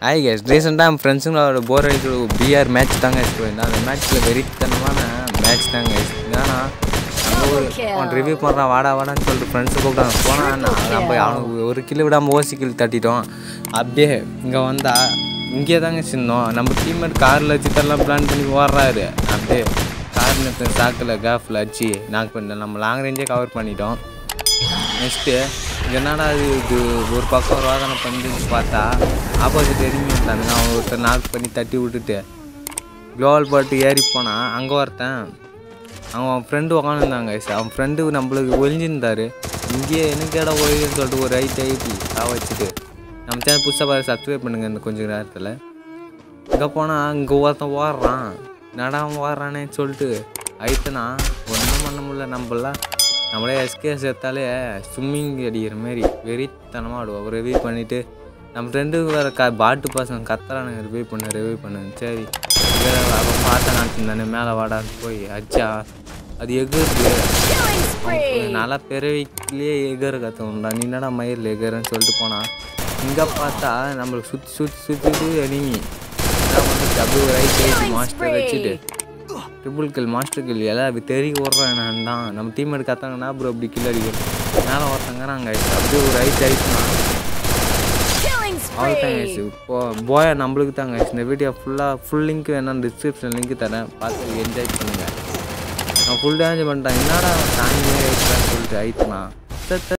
ஆய் கேஸ் ரீசெண்டாக என் ஃப்ரெண்ட்ஸுங்களோட போர் அடிக்கிற பிஆர் மேட்ச் தாங்க போயிருந்தேன் அந்த மேட்ச்சில் வெறித்தனமான மேட்ச் தாங்க ஏன்னா அங்கே ஒரு அவன் ரிவ்யூ பண்ணுறான் வாடா வாடான்னு சொல்லிட்டு ஃப்ரெண்ட்ஸு கூப்பிட்டாங்க போனான் நம்ம அவனுக்கு ஒரு கிலோ விடாமல் ஓசி கில் தட்டிட்டோம் அப்படியே இங்கே வந்தா இங்கே தாங்க சின்னோம் நம்ம டீம்மேட் காரில் வச்சு தரலாம் பிளான் பண்ணி ஓடுறாரு அப்படியே கார் நிறுத்த சாக்கில் கேஃபில் வச்சு நாக் பண்ணிட்டோம் நம்ம லாங் ரேஞ்சே கவர் பண்ணிட்டோம் நெக்ஸ்ட்டு என்னடா இது இது ஒரு பக்கம் ஒரு வாதனை பண்ணிட்டு பார்த்தா ஆப்போசிட் எரிமி வந்தானுங்க அவன் ஒருத்தர் நாக் பண்ணி தட்டி விட்டுட்டு க்ளோவல் போட்டு ஏறி போனான் அங்கே ஒருத்தன் அவன் அவன் ஃப்ரெண்டு உக்காந்துருந்தாங்க அவன் ஃப்ரெண்டு நம்மளுக்கு ஒழிஞ்சிருந்தாரு இங்கேயே எனக்கு இடம் ஒழிஞ்சுன்னு சொல்லிட்டு ஒரு ஐட்டு ஐட்டி ஆ வச்சுட்டு நம்ம சேனல் புதுசாக பாரு சப்ஸ்கிரைப் பண்ணுங்க இந்த கொஞ்சம் நேரத்தில் இங்கே போனால் இங்கே ஒருத்தன் ஓடுறான் நடாம ஓடுறானேன்னு சொல்லிட்டு ஐத்தனா ஒன்றும் பண்ண முடியல நம்மளாம் நம்மளே எஸ்கேஎஸ் எடுத்தாலே ஸ்விம்மிங் அடிக்கிற மாரி வெறித்தனமாக ஆடுவோம் ரிவ்யூ பண்ணிவிட்டு நம்ம ரெண்டு வேறு க பாட்டு பசங்க கத்துறானுங்க ரிவ்யூ பண்ணு ரிவ்யூ பண்ணு சரி அவன் பார்த்த நாட்டு மேலே வாடான்னு போய் அச்சா அது எகுது நல்லா பிறவிக்கிலேயே எகர கற்றுண்டா நீ என்னடா மயிரில் எகரன்னு சொல்லிட்டு போனான் இங்கே பார்த்தா நம்மளுக்கு சுற்றி சுற்றி சுற்றிட்டு எனிமி அப்படியே ஒரு ரைட் ரைட் மாஸ்டர் வச்சுட்டு ட்ரிபிள் கில் மாஸ்டர் கில் எல்லாம் அப்படி தெரிய ஓடுறேன் நான் தான் நம்ம டீம் எடுத்து கத்தாங்கன்னா ப்ரோ அப்படி கில் அடிக்கும் மேலே ஒருத்தங்கிறாங்க அப்படியே ஒரு ரைட் ஆயிடுச்சுனா அவ்வளோதான் guys. இப்போ போயா நம்மளுக்கு தாங்க இந்த வீடியோ ஃபுல்லாக ஃபுல் லிங்க் வேணாம் டிஸ்கிரிப்ஷன் லிங்க் தரேன் பார்த்து என்ஜாய் பண்ணுங்கள் நான் ஃபுல் டேமேஜ் பண்ணிட்டேன் என்னடா தாங்கியே சொல்லிட்டு ஆயிட்டுனா